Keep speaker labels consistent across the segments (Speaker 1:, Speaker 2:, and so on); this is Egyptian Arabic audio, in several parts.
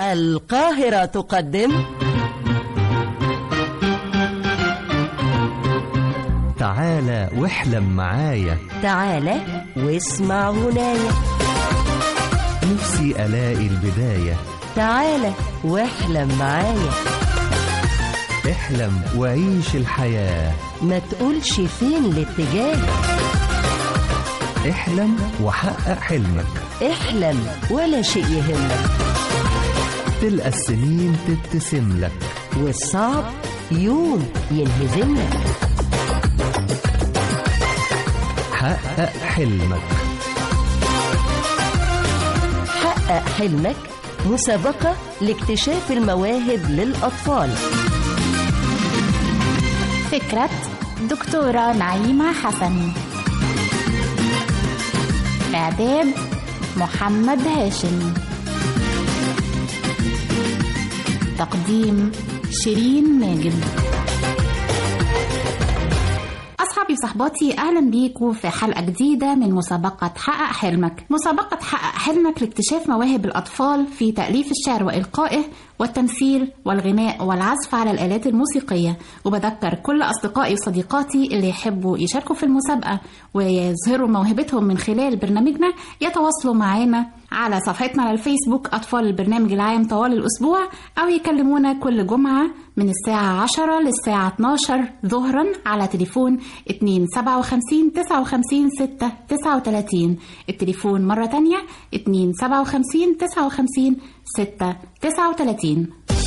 Speaker 1: القاهرة تقدم
Speaker 2: تعالى واحلم معايا
Speaker 1: تعالى واسمع غناية
Speaker 2: نفسي ألاقي البداية
Speaker 1: تعالى واحلم معايا
Speaker 2: احلم وعيش الحياة
Speaker 1: ما تقولش فين الاتجاه
Speaker 2: احلم وحقق حلمك
Speaker 1: احلم ولا شيء يهمك
Speaker 2: تلقى السنين تبتسم لك
Speaker 1: والصعب يوم ينهزمك
Speaker 2: حقق حلمك
Speaker 1: حقق حلمك مسابقة لاكتشاف المواهب للأطفال
Speaker 3: فكرة دكتورة نعيمة حسن إعداد محمد هاشم تقديم شيرين ماجد أصحابي وصحباتي أهلا بيكم في حلقة جديدة من مسابقة حقق حلمك مسابقة حقق حلمك لاكتشاف مواهب الأطفال في تأليف الشعر وإلقائه والتمثيل والغناء والعزف على الآلات الموسيقية وبذكر كل أصدقائي وصديقاتي اللي يحبوا يشاركوا في المسابقة ويظهروا موهبتهم من خلال برنامجنا يتواصلوا معانا على صفحتنا على الفيسبوك أطفال البرنامج العام طوال الأسبوع أو يكلمونا كل جمعة من الساعة 10 للساعة 12 ظهرا على تليفون 257 59 6 39 التليفون مرة تانية 257 59 6 39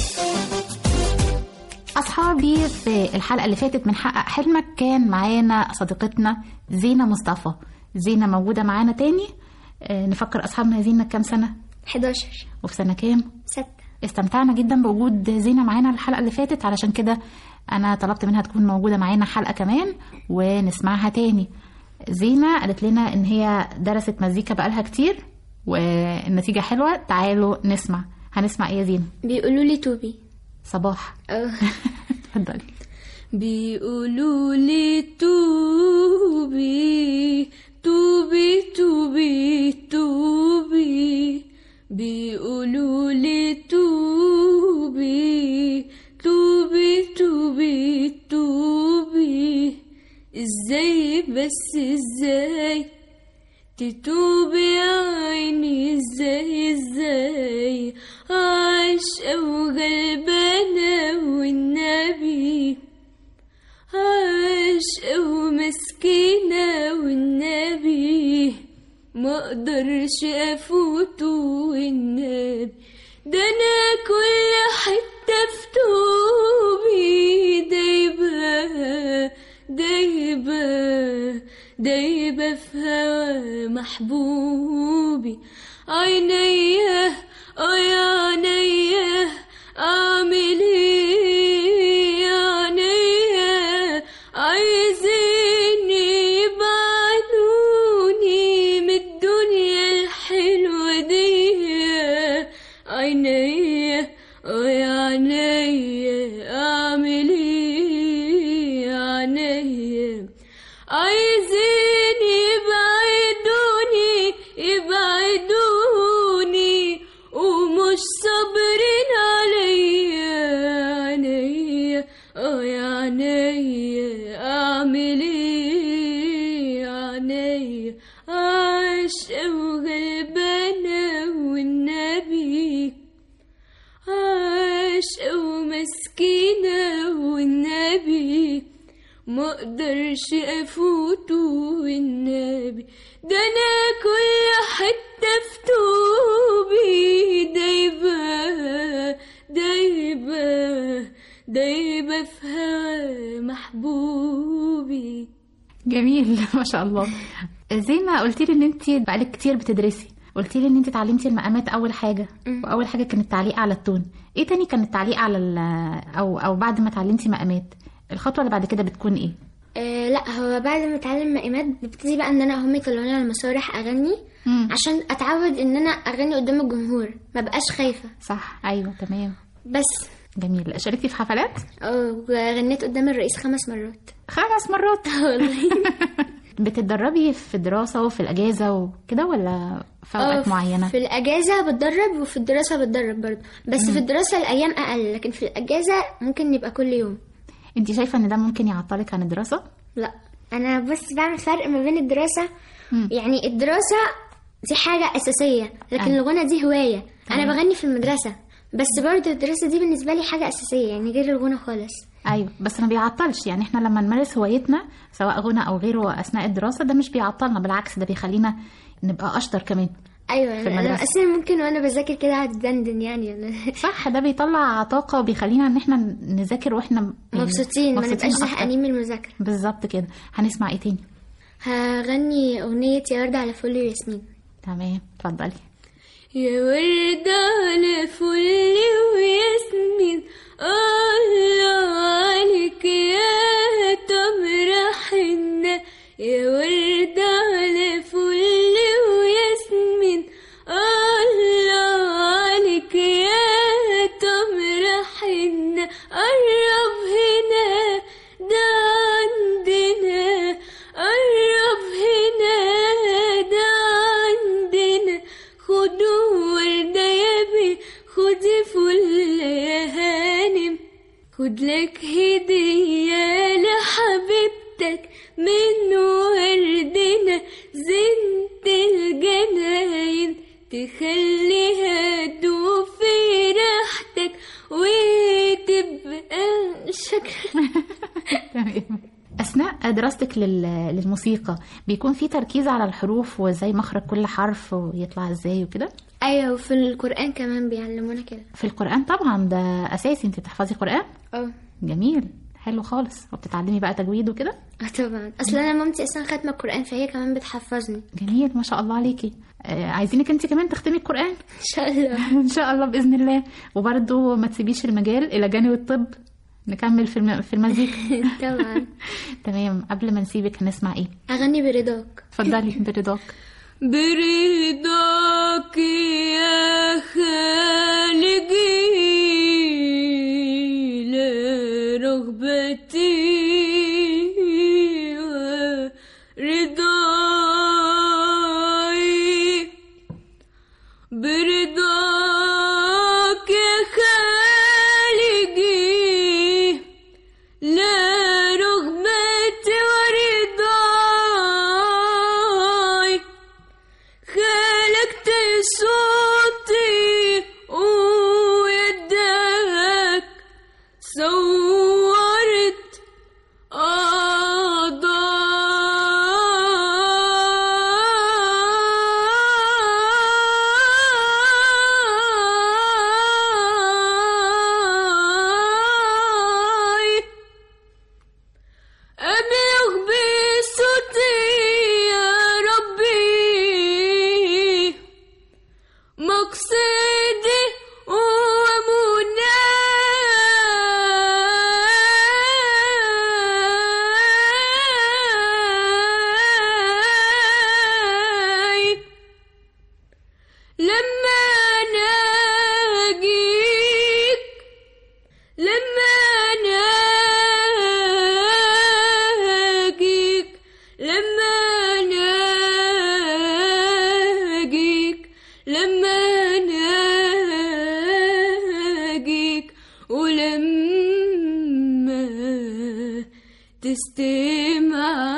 Speaker 3: أصحابي في الحلقة اللي فاتت من حقق حلمك كان معانا صديقتنا زينة مصطفى زينة موجودة معانا تاني آه، نفكر أصحابنا زينة كام سنة
Speaker 4: 11
Speaker 3: وفي سنة كام
Speaker 4: 6
Speaker 3: استمتعنا جدا بوجود زينة معانا الحلقة اللي فاتت علشان كده أنا طلبت منها تكون موجودة معانا حلقة كمان ونسمعها تاني زينة قالت لنا إن هي درست مزيكا بقالها كتير والنتيجة حلوة تعالوا نسمع هنسمع إيه يا زينة
Speaker 4: بيقولوا لي توبي
Speaker 3: صباح
Speaker 4: اه
Speaker 3: اتفضلي
Speaker 4: بيقولوا لي توبي توبي توبي توبي بيقولوا لي توبي توبي توبي توبي ازاي بس ازاي تتوبي يا عيني ازاي ازاي عايشة وغلبانة والنبي عايشة ومسكينة والنبي ما اقدرش افوته والنبي ده انا كل حتة في توبي دايبة دايبة دايبة في هوا محبوبي عينيا اه يا عينيا اعمل ايه يا عينيا عايزين يبعدوني من الدنيا الحلوة دي عينيا اه يا عينيا اعمل ايه يا عينيا عايزين يبعدوني يبعدوني ومش صابرين عليا عينيا اه يا عينيا اعمل ايه يا عينيا عايشة وغلبانة والنبي عايشة ومسكينة والنبي ما اقدرش افوته والنبي ده انا كل حتة في توبي دايبة دايبة دايبة في هوا محبوبي
Speaker 3: جميل ما شاء الله زينة قلتي لي ان انت بقالك كتير بتدرسي قلتي لي ان انت اتعلمتي المقامات اول حاجه واول حاجه كان التعليق على التون ايه تاني كان التعليق على ال او او بعد ما اتعلمتي مقامات الخطوه اللي بعد كده بتكون ايه
Speaker 4: آه لا هو بعد ما اتعلم مقامات ببتدي بقى ان انا هم يطلعوني على المسارح اغني
Speaker 3: مم.
Speaker 4: عشان اتعود ان انا اغني قدام الجمهور ما بقاش خايفه
Speaker 3: صح ايوه تمام
Speaker 4: بس
Speaker 3: جميل شاركتي في حفلات
Speaker 4: اه وغنيت قدام الرئيس خمس مرات
Speaker 3: خمس مرات
Speaker 4: والله
Speaker 3: بتتدربي في الدراسة وفي الأجازة وكده ولا في
Speaker 4: اه
Speaker 3: أوقات معينة؟
Speaker 4: في الأجازة بتدرب وفي الدراسة بتدرب برضه بس في الدراسة الأيام أقل لكن في الأجازة ممكن نبقى كل يوم
Speaker 3: انت شايفة ان ده ممكن يعطلك عن الدراسة؟
Speaker 4: لا أنا بس بعمل فرق ما بين الدراسة يعني الدراسة دي حاجة أساسية لكن
Speaker 3: أيوة.
Speaker 4: الغنى دي هواية أنا بغني في المدرسة بس برضه الدراسة دي بالنسبة لي حاجة أساسية يعني غير الغنى خالص
Speaker 3: ايوه بس ما بيعطلش يعني احنا لما نمارس هوايتنا سواء غنى او غيره اثناء الدراسة ده مش بيعطلنا بالعكس ده بيخلينا نبقى اشطر كمان
Speaker 4: أيوة
Speaker 3: في
Speaker 4: أنا
Speaker 3: المدرسة.
Speaker 4: أصلا ممكن وأنا بذاكر كده أقعد دندن يعني ولا
Speaker 3: صح ده بيطلع طاقة وبيخلينا ان احنا نذاكر واحنا يعني
Speaker 4: مبسوطين ما نبقاش
Speaker 3: أكتر.
Speaker 4: زهقانين من المذاكرة
Speaker 3: بالظبط كده هنسمع ايه تاني
Speaker 4: هغني أغنية يا وردة على فل وياسمين
Speaker 3: تمام اتفضلي
Speaker 4: يا وردة على فل وياسمين الله عليك يا تمر حنة يا وردة على فل وياسمين الله عليك يا تمر حنة قرب هنا ده عندنا قرب هنا ده عندنا خدوا وردة يا بي خدي فل يا هانم خد لك هدية لحبيبتك من وردنا زنت الجناين تخليها تدوب في ريحتك وتبقى شكل
Speaker 3: تمام اثناء دراستك لل- للموسيقى بيكون في تركيز على الحروف وازاي مخرج كل حرف ويطلع ازاي وكده
Speaker 4: ايوه وفي القرآن كمان بيعلمونا كده
Speaker 3: في القران طبعا ده اساسي انت بتحفظي قران
Speaker 4: اه
Speaker 3: جميل حلو خالص وبتتعلمي بقى تجويد وكده
Speaker 4: اه طبعا اصل انا مامتي اصلا ختمه القرآن فهي كمان بتحفظني
Speaker 3: جميل ما شاء الله عليكي آه عايزينك انت كمان تختمي القران
Speaker 4: ان شاء الله
Speaker 3: ان شاء الله باذن الله وبرده ما تسيبيش المجال الى جانب الطب نكمل في الم... في المزيكا
Speaker 4: طبعا
Speaker 3: تمام قبل ما نسيبك هنسمع ايه
Speaker 4: اغني برضاك
Speaker 3: اتفضلي برضاك
Speaker 4: برضاك يا خالقي لا رغبتي ورضاي برضاك يا خالقي لا رغبتي ورضاي خلقت صوتي ويدك صورت أعضاي أبلغ بصوتي يا ربي مقصدي ومناي لما ناجيك لما ناجيك لما ناجيك لما ناجيك ولما تستمع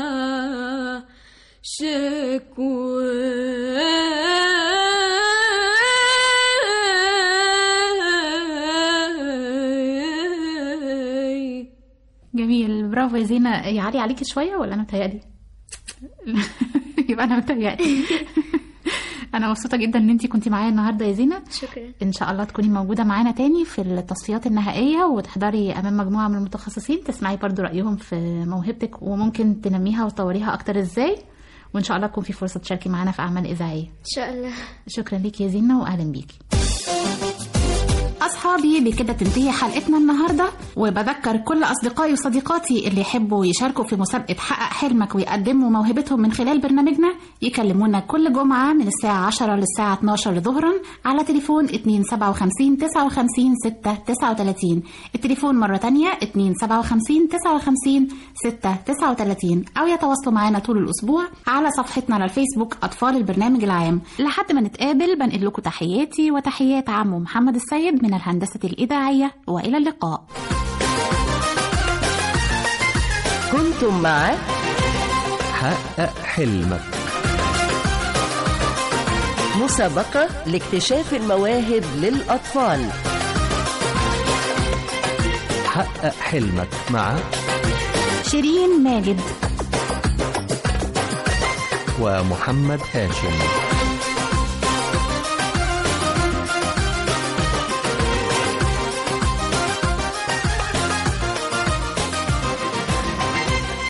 Speaker 4: شكواي
Speaker 3: جميل برافو يا زينة يعلي عليكي شوية ولا أنا متهيألي؟ يبقى أنا متهيألي أنا مبسوطة جدا إن أنتي كنتي معايا النهاردة يا زينة
Speaker 4: شكرا
Speaker 3: إن شاء الله تكوني موجودة معانا تاني في التصفيات النهائية وتحضري أمام مجموعة من المتخصصين تسمعي برضو رأيهم في موهبتك وممكن تنميها وتطوريها أكتر إزاي وإن شاء الله تكون في فرصة تشاركي معانا في أعمال إذاعية
Speaker 4: ان شاء الله
Speaker 3: شكرا ليكي يا زينة وأهلا بيكي أصحابي بكده تنتهي حلقتنا النهاردة وبذكر كل أصدقائي وصديقاتي اللي يحبوا يشاركوا في مسابقة حقق حلمك ويقدموا موهبتهم من خلال برنامجنا يكلمونا كل جمعة من الساعة 10 للساعة 12 ظهرا على تليفون 257 59 6 39 التليفون مرة تانية 257 59 6 39 أو يتواصلوا معنا طول الأسبوع على صفحتنا على الفيسبوك أطفال البرنامج العام لحد ما نتقابل بنقل لكم تحياتي وتحيات عمو محمد السيد من الهندسة الإذاعية وإلى اللقاء
Speaker 1: كنتم مع
Speaker 2: حقق حلمك
Speaker 1: مسابقة لاكتشاف المواهب للأطفال
Speaker 2: حقق حلمك مع
Speaker 3: شيرين ماجد
Speaker 2: ومحمد هاشم